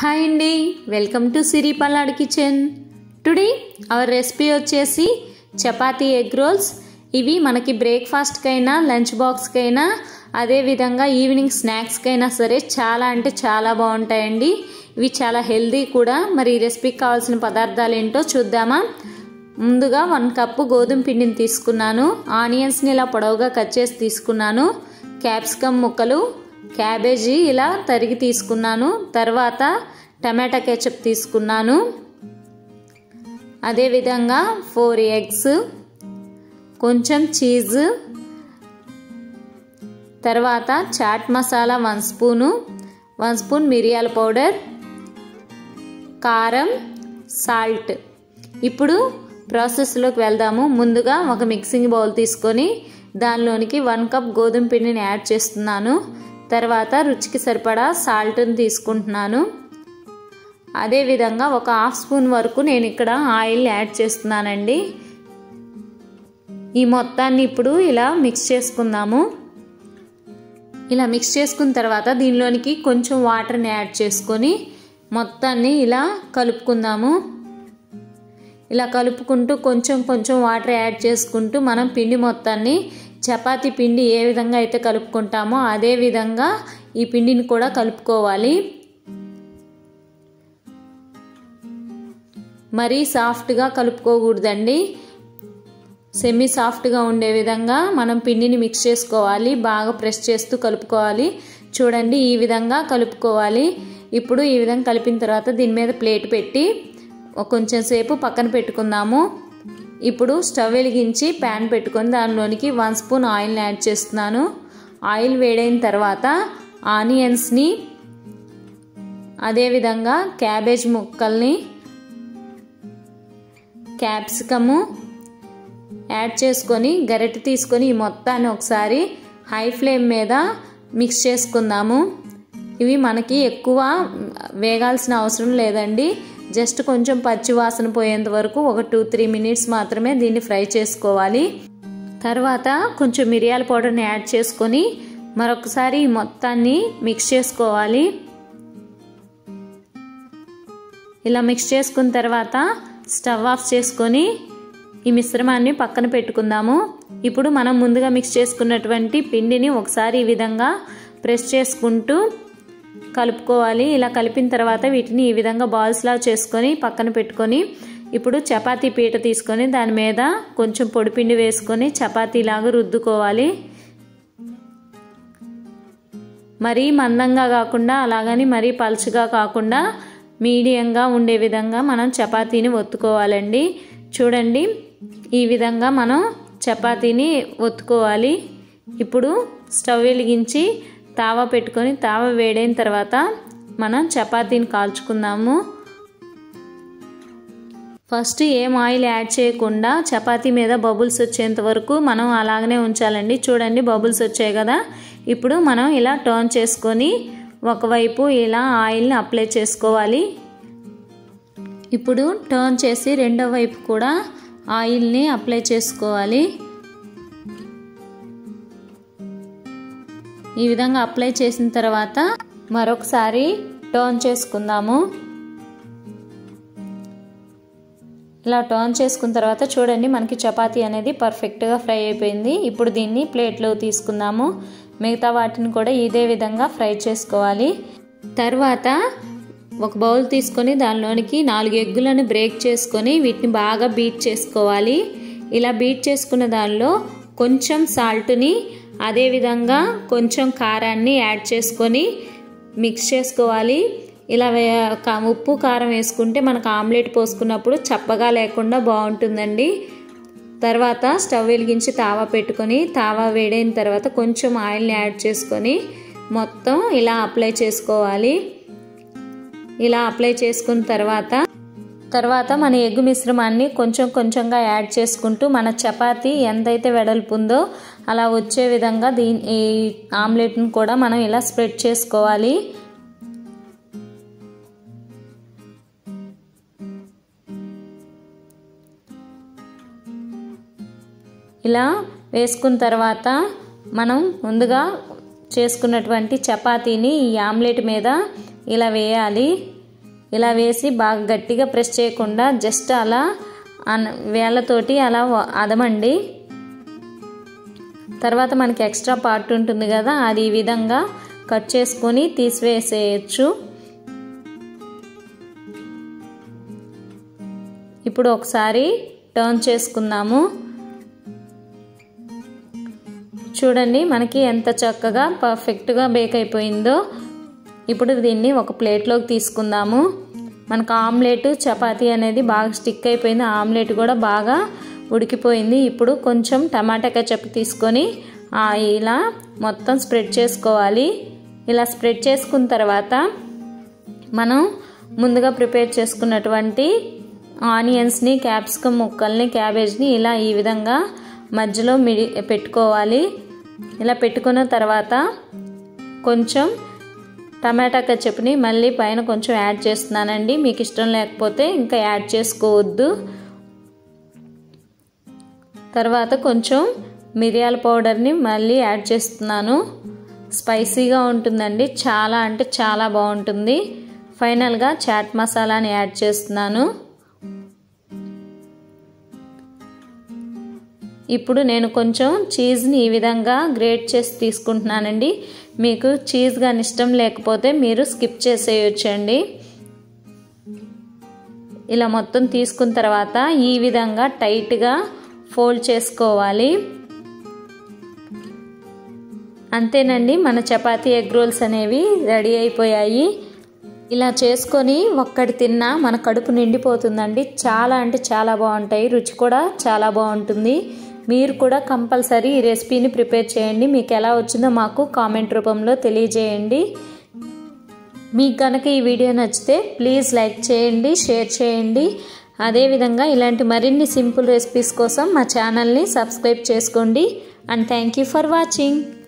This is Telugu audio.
హాయ్ అండి welcome to Siri Palnadu kitchen today our recipe వచ్చేసి చపాతీ ఎగ్ రోల్స్ ఇవి మనకి బ్రేక్ఫాస్ట్కైనా లంచ్ బాక్స్కైనా అదేవిధంగా ఈవినింగ్ స్నాక్స్కైనా సరే చాలా అంటే చాలా బాగుంటాయండి ఇవి చాలా హెల్దీ కూడా మరి ఈ రెసిపీకి కావాల్సిన పదార్థాలు ఏంటో చూద్దామా ముందుగా వన్ కప్పు గోధుమ పిండిని తీసుకున్నాను ఆనియన్స్ని ఇలా పొడవుగా కట్ చేసి తీసుకున్నాను క్యాప్సికమ్ ముక్కలు క్యాబేజీ ఇలా తరిగి తీసుకున్నాను తర్వాత టమాటా కెచప్ తీసుకున్నాను అదేవిధంగా ఫోర్ ఎగ్స్ కొంచెం చీజ్ తర్వాత chaat masala one spoon one spoon మిరియాల పౌడర్ కారం సాల్ట్ ఇప్పుడు ప్రాసెస్లోకి వెళ్దాము ముందుగా ఒక మిక్సింగ్ బౌల్ తీసుకొని దానిలోనికి వన్ కప్ గోధుమ పిండిని యాడ్ చేస్తున్నాను తర్వాత రుచికి సరిపడా సాల్ట్ని తీసుకుంటున్నాను అదేవిధంగా ఒక హాఫ్ స్పూన్ వరకు నేను ఇక్కడ ఆయిల్ యాడ్ చేస్తున్నానండి ఈ మొత్తాన్ని ఇప్పుడు ఇలా మిక్స్ చేసుకుందాము ఇలా మిక్స్ చేసుకున్న తర్వాత దీనిలోనికి కొంచెం వాటర్ని యాడ్ చేసుకొని మొత్తాన్ని ఇలా కలుపుకుందాము ఇలా కలుపుకుంటూ కొంచెం కొంచెం వాటర్ యాడ్ చేసుకుంటూ మనం పిండి మొత్తాన్ని చపాతీ పిండి ఏ విధంగా అయితే కలుపుకుంటామో అదే విధంగా ఈ పిండిని కూడా కలుపుకోవాలి మరీ సాఫ్ట్గా కలుపుకోకూడదండి సెమీ సాఫ్ట్గా ఉండే విధంగా మనం పిండిని మిక్స్ చేసుకోవాలి బాగా ప్రెస్ చేస్తూ కలుపుకోవాలి చూడండి ఈ విధంగా కలుపుకోవాలి ఇప్పుడు ఈ విధంగా కలిపిన తర్వాత దీని మీద ప్లేట్ పెట్టి కొంచెం సేపు పక్కన పెట్టుకుందాము ఇప్పుడు స్టవ్ వెలిగించి ప్యాన్ పెట్టుకొని దానిలోనికి వన్ స్పూన్ ఆయిల్ని యాడ్ చేస్తున్నాను ఆయిల్ వేడైన తర్వాత ఆనియన్స్ని అదేవిధంగా క్యాబేజ్ ముక్కల్ని క్యాప్సికము యాడ్ చేసుకొని గరిటె తీసుకొని ఈ మొత్తాన్ని ఒకసారి హై ఫ్లేమ్ మీద మిక్స్ చేసుకుందాము ఇవి మనకి ఎక్కువ వేగాల్సిన అవసరం లేదండి జస్ట్ కొంచెం పచ్చి వాసన పోయేంత వరకు ఒక టూ త్రీ మినిట్స్ మాత్రమే దీన్ని ఫ్రై చేసుకోవాలి తర్వాత కొంచెం మిరియాల పౌడర్ని యాడ్ చేసుకొని మరొకసారి ఈ మొత్తాన్ని మిక్స్ చేసుకోవాలి ఇలా మిక్స్ చేసుకున్న తర్వాత స్టవ్ ఆఫ్ చేసుకొని ఈ మిశ్రమాన్ని పక్కన పెట్టుకుందాము ఇప్పుడు మనం ముందుగా మిక్స్ చేసుకున్నటువంటి పిండిని ఒకసారి ఈ విధంగా ప్రెస్ చేసుకుంటూ కలుపుకోవాలి ఇలా కలిపిన తర్వాత వీటిని ఈ విధంగా బాల్స్లా చేసుకొని పక్కన పెట్టుకొని ఇప్పుడు చపాతీ పీట తీసుకొని దాని మీద కొంచెం పొడిపిండి వేసుకొని చపాతీలాగా రుద్దుకోవాలి మరీ మందంగా కాకుండా అలాగని మరీ పలుచగా కాకుండా మీడియంగా ఉండే విధంగా మనం చపాతీని ఒత్తుకోవాలండి చూడండి ఈ విధంగా మనం చపాతీని ఒత్తుకోవాలి ఇప్పుడు స్టవ్ వెలిగించి తావా పెట్టుకొని తావ వేడైన తర్వాత మనం చపాతీని కాల్చుకుందాము ఫస్ట్ ఏం ఆయిల్ యాడ్ చేయకుండా చపాతీ మీద బబుల్స్ వచ్చేంత వరకు మనం అలాగనే ఉంచాలండి చూడండి బబుల్స్ వచ్చాయి కదా ఇప్పుడు మనం ఇలా టర్న్ చేసుకొని ఒకవైపు ఇలా ఆయిల్ని అప్లై చేసుకోవాలి ఇప్పుడు టర్న్ చేసి రెండో వైపు కూడా ఆయిల్ని అప్లై చేసుకోవాలి ఈ విధంగా అప్లై చేసిన తర్వాత మరొకసారి టర్న్ చేసుకుందాము ఇలా టర్న్ చేసుకున్న తర్వాత చూడండి మనకి చపాతీ అనేది పర్ఫెక్ట్గా ఫ్రై అయిపోయింది ఇప్పుడు దీన్ని ప్లేట్లో తీసుకుందాము మిగతా వాటిని కూడా ఇదే విధంగా ఫ్రై చేసుకోవాలి తర్వాత ఒక బౌల్ తీసుకొని దానిలోనికి నాలుగు ఎగ్గులను బ్రేక్ చేసుకొని వీటిని బాగా బీట్ చేసుకోవాలి ఇలా బీట్ చేసుకున్న దానిలో కొంచెం సాల్ట్ని అదేవిధంగా కొంచెం కారాన్ని యాడ్ చేసుకొని మిక్స్ చేసుకోవాలి ఇలా ఉప్పు కారం వేసుకుంటే మనకు ఆమ్లెట్ పోసుకున్నప్పుడు చప్పగా లేకుండా బాగుంటుందండి తర్వాత స్టవ్ వెలిగించి తావా పెట్టుకొని తావా వేడైన తర్వాత కొంచెం ఆయిల్ని యాడ్ చేసుకొని మొత్తం ఇలా అప్లై చేసుకోవాలి ఇలా అప్లై చేసుకున్న తర్వాత తర్వాత మన ఎగ్గు మిశ్రమాన్ని కొంచెం కొంచెంగా యాడ్ చేసుకుంటూ మన చపాతి ఎంతైతే వెడల్పు ఉందో అలా వచ్చే విధంగా దీని ఈ ఆమ్లెట్ని కూడా మనం ఇలా స్ప్రెడ్ చేసుకోవాలి ఇలా వేసుకున్న తర్వాత మనం ముందుగా చేసుకున్నటువంటి చపాతీని ఈ ఆమ్లెట్ మీద ఇలా వేయాలి ఇలా వేసి బాగా గట్టిగా ప్రెస్ చేయకుండా జస్ట్ అలా అన వేళ్ళతోటి అలా అదమండి తర్వాత మనకి ఎక్స్ట్రా పార్ట్ ఉంటుంది కదా అది ఈ విధంగా కట్ చేసుకొని తీసివేసేయచ్చు ఇప్పుడు ఒకసారి టర్న్ చేసుకుందాము చూడండి మనకి ఎంత చక్కగా పర్ఫెక్ట్గా బేక్ అయిపోయిందో ఇప్పుడు దీన్ని ఒక ప్లేట్లోకి తీసుకుందాము మనకు ఆమ్లెట్ చపాతీ అనేది బాగా స్టిక్ అయిపోయింది ఆమ్లెట్ కూడా బాగా ఉడికిపోయింది ఇప్పుడు కొంచెం టమాటా కచప్ తీసుకొని ఇలా మొత్తం స్ప్రెడ్ చేసుకోవాలి ఇలా స్ప్రెడ్ చేసుకున్న తర్వాత మనం ముందుగా ప్రిపేర్ చేసుకున్నటువంటి ఆనియన్స్ని క్యాప్సికమ్ ముక్కల్ని క్యాబేజ్ని ఇలా ఈ విధంగా మధ్యలో మిడి పెట్టుకోవాలి ఇలా పెట్టుకున్న తర్వాత కొంచెం టమాటా కచప్ని మళ్ళీ పైన కొంచెం యాడ్ చేస్తున్నానండి మీకు ఇష్టం లేకపోతే ఇంకా యాడ్ చేసుకోవద్దు తర్వాత కొంచెం మిరియాల పౌడర్ని మళ్ళీ యాడ్ చేస్తున్నాను స్పైసీగా ఉంటుందండి చాలా అంటే చాలా బాగుంటుంది ఫైనల్గా చాట్ మసాలాని యాడ్ చేస్తున్నాను ఇప్పుడు నేను కొంచెం చీజ్ని ఈ విధంగా గ్రేట్ చేసి తీసుకుంటున్నానండి మీకు చీజ్ కానీ ఇష్టం లేకపోతే మీరు స్కిప్ చేసేయచ్చండి ఇలా మొత్తం తీసుకున్న తర్వాత ఈ విధంగా టైట్గా ఫోల్డ్ చేసుకోవాలి అంతేనండి మన చపాతీ ఎగ్ రోల్స్ అనేవి రెడీ అయిపోయాయి ఇలా చేసుకొని ఒక్కటి తిన్నా మన కడుపు నిండిపోతుందండి చాలా అంటే చాలా బాగుంటాయి రుచి కూడా చాలా బాగుంటుంది మీరు కూడా కంపల్సరీ ఈ రెసిపీని ప్రిపేర్ చేయండి మీకు ఎలా వచ్చిందో మాకు కామెంట్ రూపంలో తెలియజేయండి మీకు కనుక ఈ వీడియో నచ్చితే ప్లీజ్ లైక్ చేయండి షేర్ చేయండి అదేవిధంగా ఇలాంటి మరిన్ని సింపుల్ రెసిపీస్ కోసం మా ఛానల్ని సబ్స్క్రైబ్ చేసుకోండి and thank you for watching